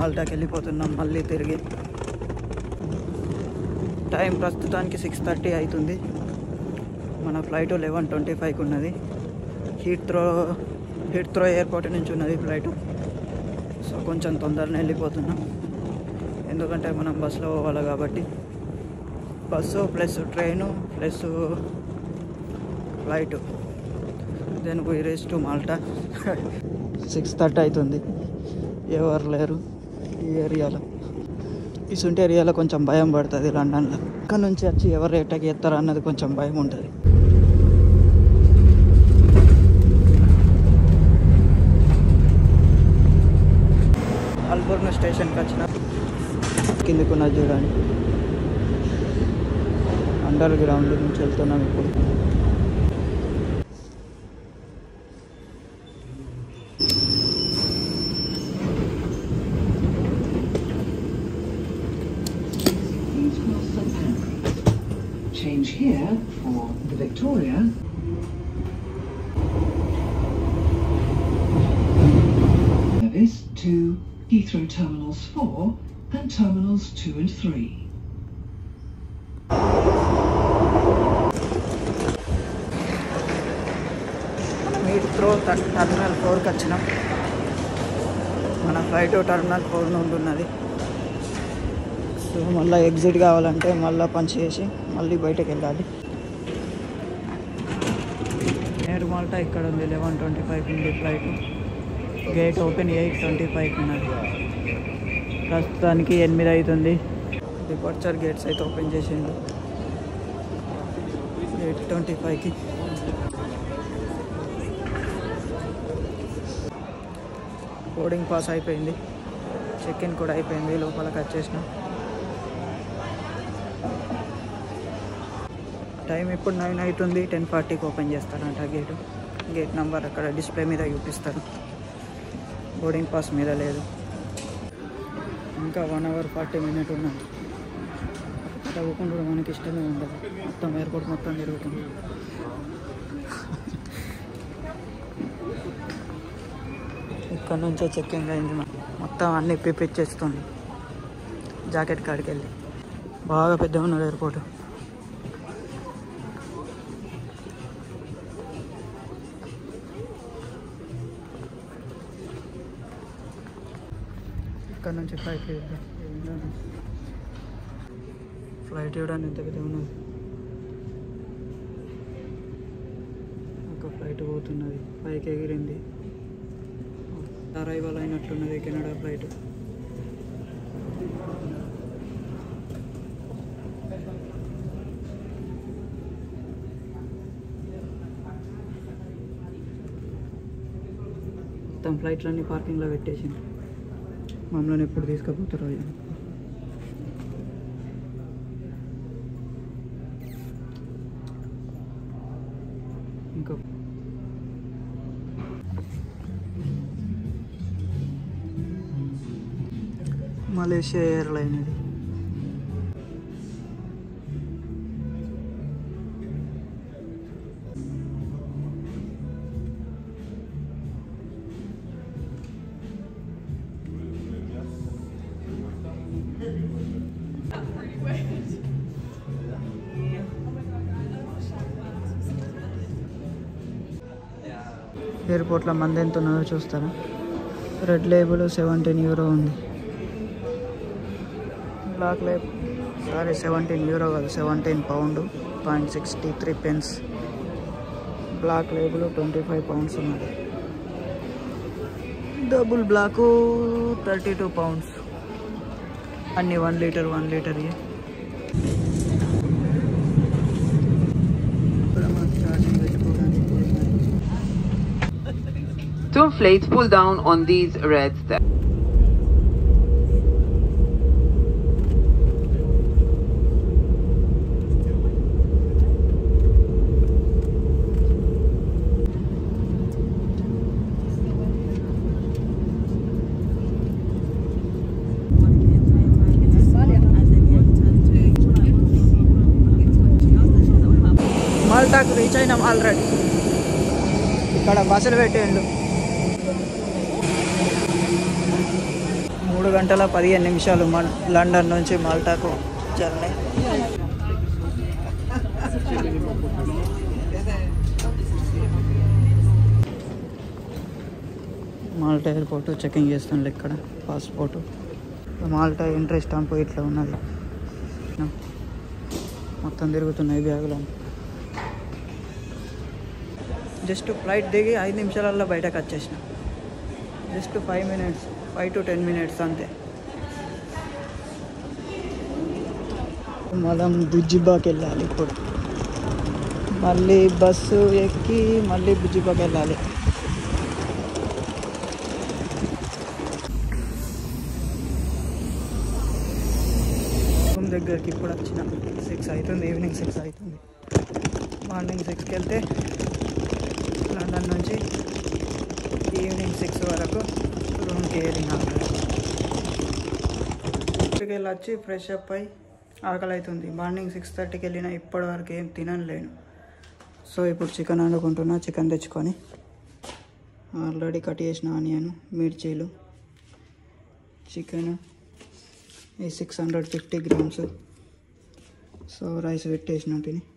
మాల్టాకి వెళ్ళిపోతున్నాం మళ్ళీ తిరిగి టైం ప్రస్తుతానికి సిక్స్ థర్టీ అవుతుంది మన ఫ్లైట్ లెవెన్ ట్వంటీ ఫైవ్కి ఉన్నది Heathrow Heathrow airport నుంచి ఉన్నది ఫ్లైట్ సో కొంచెం తొందరనే వెళ్ళిపోతున్నాం ఎందుకంటే మనం బస్సులో పోవాలి కాబట్టి bus plus train plus flight then we race to Malta six thirty అవుతుంది ఎవరు లేరు ఈ ఏరియాలో ఇసుంటి ఏరియాలో కొంచెం భయం పడుతుంది లండన్లో ఇక్కడ నుంచి వచ్చి ఎవరు ఎట్టకి ఎత్తారు అన్నది కొంచెం భయం ఉంటుంది అల్బర్న్ స్టేషన్కి వచ్చిన కిందికున్నది చూడండి అండర్ గ్రౌండ్ నుంచి వెళ్తున్నాం ఇప్పుడు Please cross St Pancras. Change here for the Victoria. Service to Heathrow Terminals 4 and Terminals 2 and 3. మనం హీట్ త్రో టర్మినల్ ఫోర్కి వచ్చినాం మన ఫ్లైట్ టర్మినల్ ఫోర్ నుండి ఉన్నది సో మళ్ళీ ఎగ్జిట్ కావాలంటే మళ్ళీ పంచ్ చేసి మళ్ళీ బయటకు వెళ్ళాలి ఎయిర్ మాల్టా ఇక్కడ ఉంది లెవెన్ ట్వంటీ ఫైవ్ ఉంది flight gate open eight twenty five ఉన్నది ప్రస్తుతానికి ఎనిమిది అవుతుంది డిపార్చర్ గేట్స్ అయితే ఓపెన్ చేసిండు ఎయిట్ ట్వంటీ ఫైవ్కి బోర్డింగ్ పాస్ అయిపోయింది చెక్ ఇన్ కూడా అయిపోయింది లోపలికి వచ్చేసిన టైం ఇప్పుడు నైన్ అవుతుంది టెన్ ఫార్టీకి ఓపెన్ చేస్తారంట గేటు గేట్ నెంబర్ అక్కడ డిస్ప్లే మీద చూపిస్తారు బోర్డింగ్ పాస్ మీద లేదు ఇంకా వన్ అవర్ ఫార్టీ మినిట్ ఉన్నది చదువుకుంటూ మనకి ఇష్టమే ఉండదు మొత్తం ఎయిర్పోర్ట్ మొత్తం తిరుగుతుంది ఇక్కడ నుంచే చెక్కింగ్ అయింది మాకు. మొత్తం అన్ని పిప్పిచ్చేస్తుంది జాకెట్ కాడికి వెళ్ళి బాగా పెద్ద ఉన్నది ఎయిర్పోర్ట్ ఇక్కడ నుంచి ఫ్లైట్ ఫ్లైట్ చూడండి ఎంత పెద్ద ఉన్నది ఒక ఫ్లైట్ పోతున్నది పైకి ఎగిరింది అరైవల్ అయినట్లున్నది కెనడా ఫ్లైట్ మొత్తం ఫ్లైట్లన్నీ పార్కింగ్లో పెట్టేసింది మమ్మల్ని ఎప్పుడు తీసుకుపోతారో ఏమో. ఇంకా మలేషియా ఎయిర్లైన్ ఇది ఎయిర్పోర్ట్లో మంది ఎంత ఉన్నదో చూస్తారా రెడ్ లేబుల్ సెవెంటీన్ యూరో ఉంది black label sorry seventeen euro కాదు seventeen pound point sixty three pence black label twenty five pounds ఉన్నది double black thirty two pounds అన్ని one litre one litre charging పెట్టుకోవడానికి Two flates pull down on these red steps. మాల్టాకు reach అయినాం already ఇక్కడ బస్సులు పెట్టేయండు మూడు మూడు గంటల పదిహేను నిమిషాలు మల్ లండన్ నుంచి మాల్టాకు జర్నీ మాల్టా ఎయిర్పోర్ట్ చెకింగ్ చేస్తుండే ఇక్కడ పాస్పోర్ట్ మాల్టా ఎంట్రీ స్టాంప్ ఇట్లా ఉన్నది మొత్తం తిరుగుతున్నాయి బ్యాగులు జస్ట్ ఫ్లైట్ దిగి ఐదు నిమిషాలలో బయటకు వచ్చేసిన just five minutes five to ten minutes అంతే మనం బుజ్జిబాకి వెళ్ళాలి ఇప్పుడు మళ్ళీ బస్సు ఎక్కి మళ్ళీ బుజ్జిబాకి వెళ్ళాలి రూమ్ దగ్గరికి ఇప్పుడు వచ్చిన సిక్స్ అవుతుంది ఈవినింగ్ సిక్స్ అవుతుంది మార్నింగ్ సిక్స్కి వెళ్తే లండన్ నుంచి ఈవినింగ్ సిక్స్ వరకు రూమ్కి వెళ్ళిన ఇంటికి వెళ్ళి వచ్చి ఫ్రెష్ అప్ అయి ఆకలి అవుతుంది మార్నింగ్ సిక్స్ థర్టీకి వెళ్ళిన ఇప్పటి వరకు ఏం తినలేను సో ఇప్పుడు చికెన్ వండుకుంటున్నా చికెన్ తెచ్చుకొని ఆల్రెడీ కట్ చేసిన ఆనియన్ మిర్చీలు చికెన్ ఈ six hundred fifty grams so rice పెట్టేసిన తిని